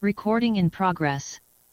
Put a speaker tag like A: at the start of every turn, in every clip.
A: Recording in progress.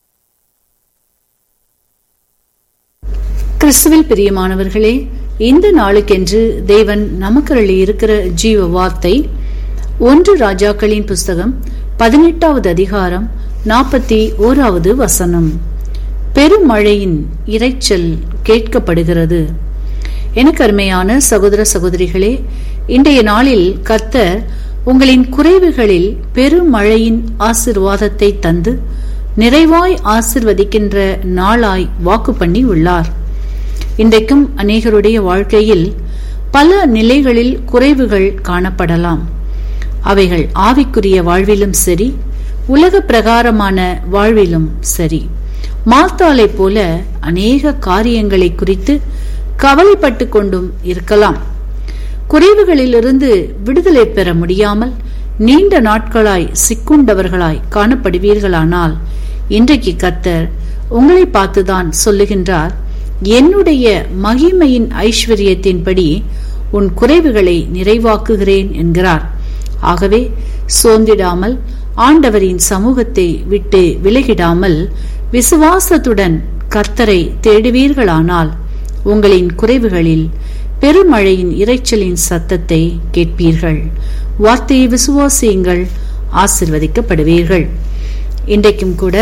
B: கிறிஸ்துவில் பிரியமானவர்களே இந்த நாளுக்கென்று தேவன் நமக்கு இருக்கிற ஜீவ வார்த்தை ஒன்று ராஜாக்களின் புஸ்தகம் பதினெட்டாவது அதிகாரம் நாற்பத்தி ஓராவது வசனம் பெருமழையின் இரைச்சல் கேட்கப்படுகிறது எனக்கு அருமையான சகோதர சகோதரிகளே இன்றைய நாளில் கர்த்தர் உங்களின் குறைவுகளில் பெருமழையின் ஆசிர்வாதத்தை தந்து நிறைவாய் ஆசிர்வதிக்கின்ற நாளாய் வாக்கு பண்ணி உள்ளார் இன்றைக்கும் அநேகருடைய வாழ்க்கையில் பல நிலைகளில் குறைவுகள் காணப்படலாம் அவைகள் ஆவிக்குரிய வாழ்விலும் சரி உலக பிரகாரமான வாழ்விலும் சரி மார்த்தாலை போல அநேக காரியங்களை குறித்து கவலைப்பட்டு கொண்டும் இருக்கலாம் குறைவுகளிலிருந்து விடுதலை பெற முடியாமல் நீண்ட நாட்களாய் சிக்குண்டவர்களாய் காணப்படுவீர்களானால் இன்றைக்கு கத்தர் உங்களை பார்த்துதான் சொல்லுகின்றார் என்னுடைய மகிமையின் ஐஸ்வர்யத்தின்படி உன் குறைவுகளை நிறைவாக்குகிறேன் என்கிறார் ஆகவே சோர்ந்திடாமல் ஆண்டவரின் சமூகத்தை விட்டு விலகிடாமல் விசுவாசத்துடன் கர்த்தரை தேடுவீர்களானால் உங்களின் குறைவுகளில் பெருமழையின் இரைச்சலின் சத்தத்தை கேட்பீர்கள் வார்த்தையை விசுவாசியுங்கள் ஆசிர்வதிக்கப்படுவீர்கள் இன்றைக்கும் கூட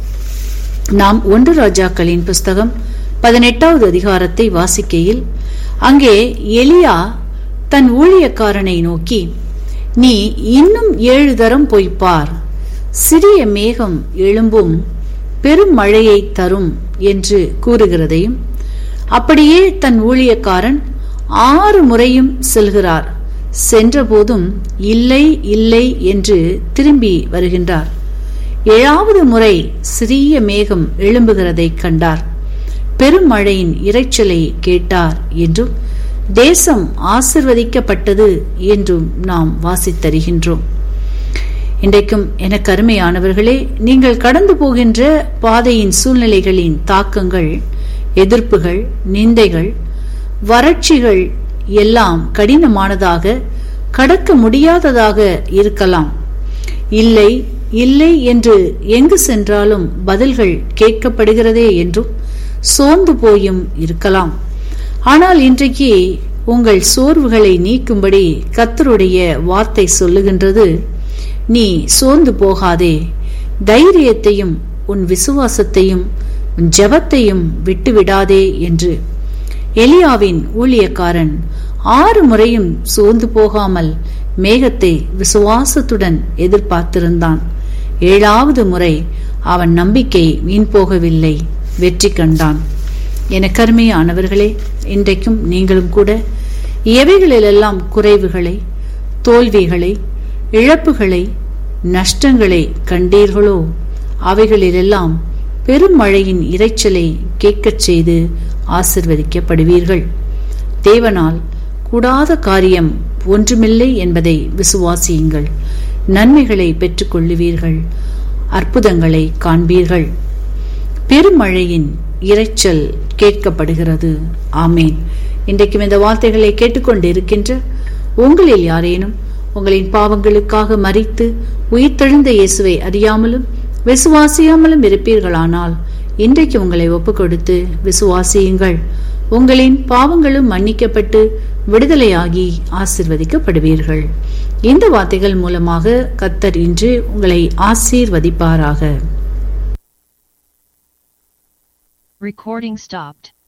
B: நாம் ஒன்று ராஜாக்களின் புஸ்தகம் பதினெட்டாவது அதிகாரத்தை வாசிக்கையில் அங்கே எலியா தன் ஊழியக்காரனை நோக்கி நீ இன்னும் ஏழு தரம் போய்ப்பார் சிறிய மேகம் எழும்பும் பெரும் மழையை தரும் என்று கூறுகிறதையும் அப்படியே தன் ஊழியக்காரன் ஆறு முறையும் செல்கிறார் சென்றபோதும் இல்லை இல்லை என்று திரும்பி வருகின்றார் ஏழாவது முறை சிறிய மேகம் எழும்புகிறதை கண்டார் பெருமழையின் இரைச்சலை கேட்டார் என்றும் தேசம் ஆசிர்வதிக்கப்பட்டது என்றும் நாம் வாசித்தருகின்றோம் இன்றைக்கும் எனக்கு அருமையானவர்களே நீங்கள் கடந்து போகின்ற பாதையின் சூழ்நிலைகளின் தாக்கங்கள் எதிர்ப்புகள் நிந்தைகள் வறட்சிகள் எல்லாம் கடினமானதாக கடக்க முடியாததாக இருக்கலாம் இல்லை இல்லை என்று எங்கு சென்றாலும் பதில்கள் கேட்கப்படுகிறதே என்றும் சோர்ந்து போயும் இருக்கலாம் ஆனால் இன்றைக்கு உங்கள் சோர்வுகளை நீக்கும்படி கத்தருடைய வார்த்தை சொல்லுகின்றது நீ சோர்ந்து போகாதே தைரியத்தையும் உன் விசுவாசத்தையும் உன் ஜபத்தையும் விட்டுவிடாதே என்று எலியாவின் ஊழியக்காரன் ஆறு முறையும் சோர்ந்து போகாமல் மேகத்தை விசுவாசத்துடன் எதிர்பார்த்திருந்தான் ஏழாவது முறை அவன் நம்பிக்கை வீண் போகவில்லை வெற்றி கண்டான் என கருமையானவர்களே இன்றைக்கும் நீங்களும் கூட எவைகளிலெல்லாம் குறைவுகளை தோல்விகளை இழப்புகளை நஷ்டங்களை கண்டீர்களோ அவைகளிலெல்லாம் பெருமழையின் இரைச்சலை கேட்கச் செய்து ஆசிர்வதிக்கப்படுவீர்கள் தேவனால் கூடாத காரியம் ஒன்றுமில்லை என்பதை விசுவாசியுங்கள் நன்மைகளை பெற்றுக்கொள்ளுவீர்கள் அற்புதங்களை காண்பீர்கள் பெருமழையின் இரைச்சல் கேட்கப்படுகிறது ஆமேன் இன்றைக்கும் இந்த வார்த்தைகளை கேட்டுக்கொண்டு இருக்கின்ற உங்களில் யாரேனும் உங்களின் பாவங்களுக்காக மறித்து உயிர்த்தெழுந்த இயேசுவை அறியாமலும் விசுவாசியாமலும் இருப்பீர்களானால் இன்றைக்கு உங்களை ஒப்புக் கொடுத்து விசுவாசியுங்கள் உங்களின் பாவங்களும் மன்னிக்கப்பட்டு விடுதலையாகி ஆசிர்வதிக்கப்படுவீர்கள் இந்த வார்த்தைகள் மூலமாக கத்தர் இன்று உங்களை ஆசீர்வதிப்பாராக
A: Recording stopped.